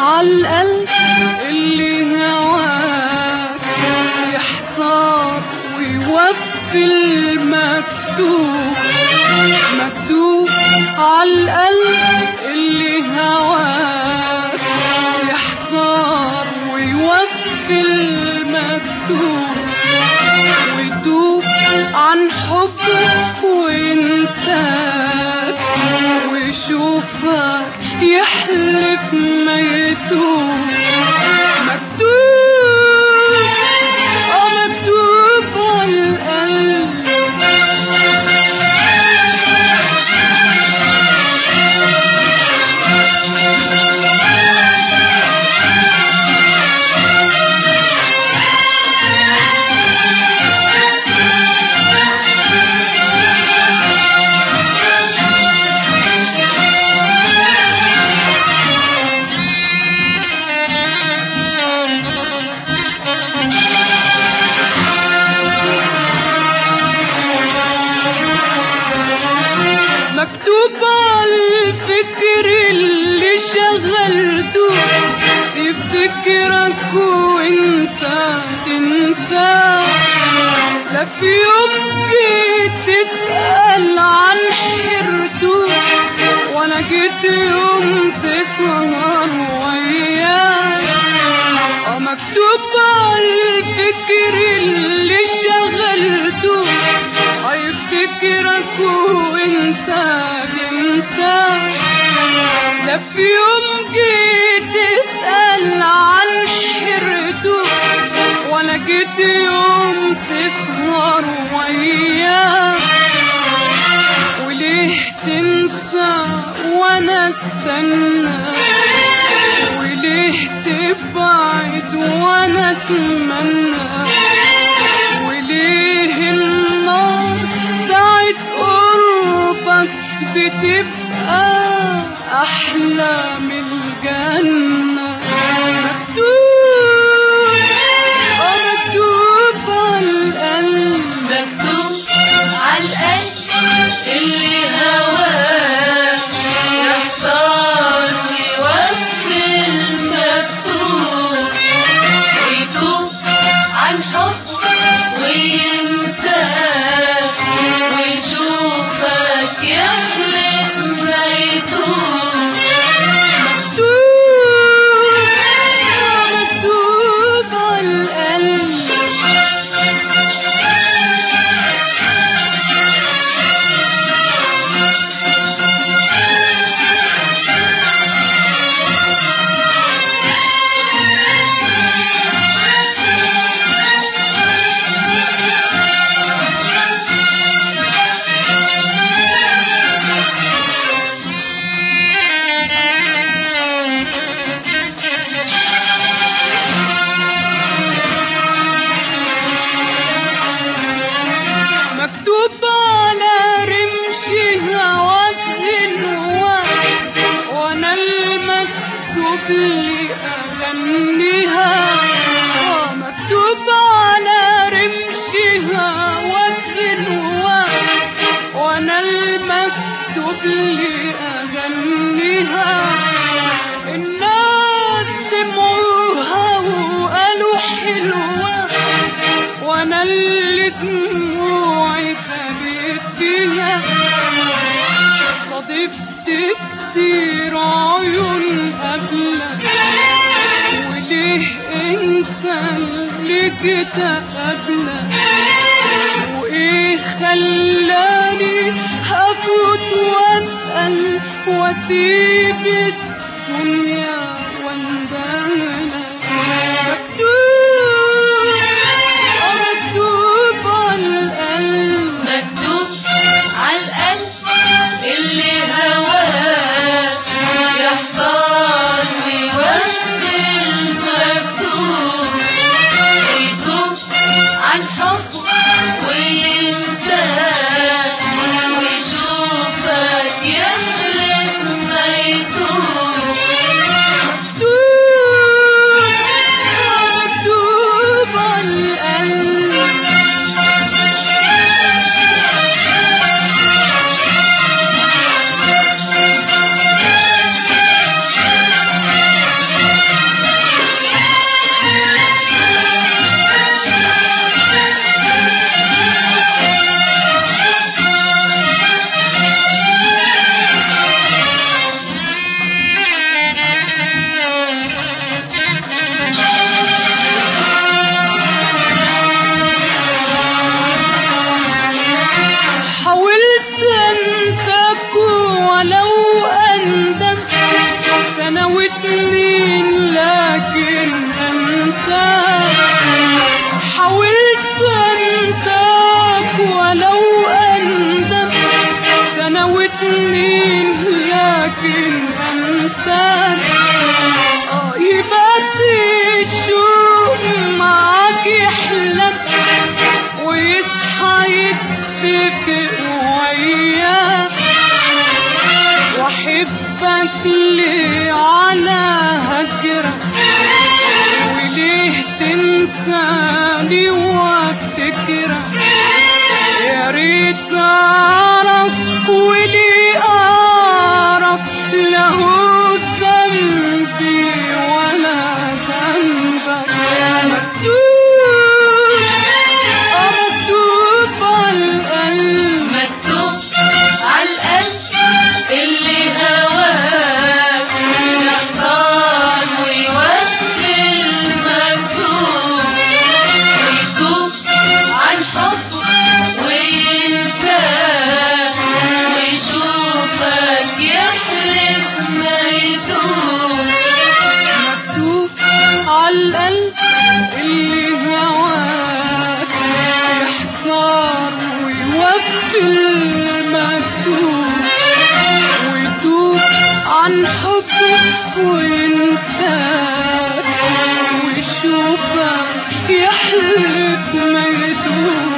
عالقلب اللي هواك يحتار ويوفي المكتوب مكتوب عالقلب اللي هواك يحتار ويوفي المكتوب ويتوب عن حبك وينساك ويشوفك يحلف ما يتوب مكتوب اه مكتوب عالقلب مكتوب عالفكر اللي شغلته يفتكرك وانت تنساه لا في يوم جيت تسأل عن حيرته وانا جيت يوم تسهر وياك اه مكتوب عالفكر اللي شغلته هيفتكرك وانت تنساه لا في يوم جيت تسأل عن حيرته ولا جيت يوم تسهر وياه وليه تنسى وانا استنى وليه تبعد وانا اتمنى وليه النار ساعة قربك بتبقى أحلى من الجنة مكتوب اه مكتوب عالقلب مكتوب عالقلب اللي هواك يحتار ويوفي المكتوب ويتوب عن حب وينساك ويشوفك يحلف ما يتوب مكتوب اه مكتوب عالقلب مكتوب على رمش هواك الهواك وانا المكتوب لي اغنيها آه، مكتوب على رمش هواك الهواك وانا المكتوب لي اغنيها الناس سمعوها وقالوا حلوه وانا اللي دموعي خبيت فيها صادفت كتير عيون قبلك وليه انت اللي جيت قبلك وايه خلاني هفوت واسأل واسيب الدنيا واندهلك مكتوب اه مكتوب عالقلب مكتوب عالقلب اللي هواك يحتار ويوفي المكتوب ويتوب عن حب وينساك ويشوفك يحلف ما يتوب انساك حاولت انساك ولو اندم سنة واتنين لكن انساك اه يبات الشوق معاك يحلم ويصحى يتفق وياك واحبك ليه على هجرك وليه تنساني وافتكرك يا ريت اعرف وليه اعرف له ذنبي ولا ذنبك مكتوب مكتوب على القلب مكتوب عالقلب اللي هواك يختار ويوفي المكتوب ويتوب عن حبه وينساك ويشوفك يحلف ما يتوب مكتوب عالقلب اللي هواك يحتار ويوفي المكتوب ويتوب عن حبك وينساك ويشوفك يحلف ما يتوب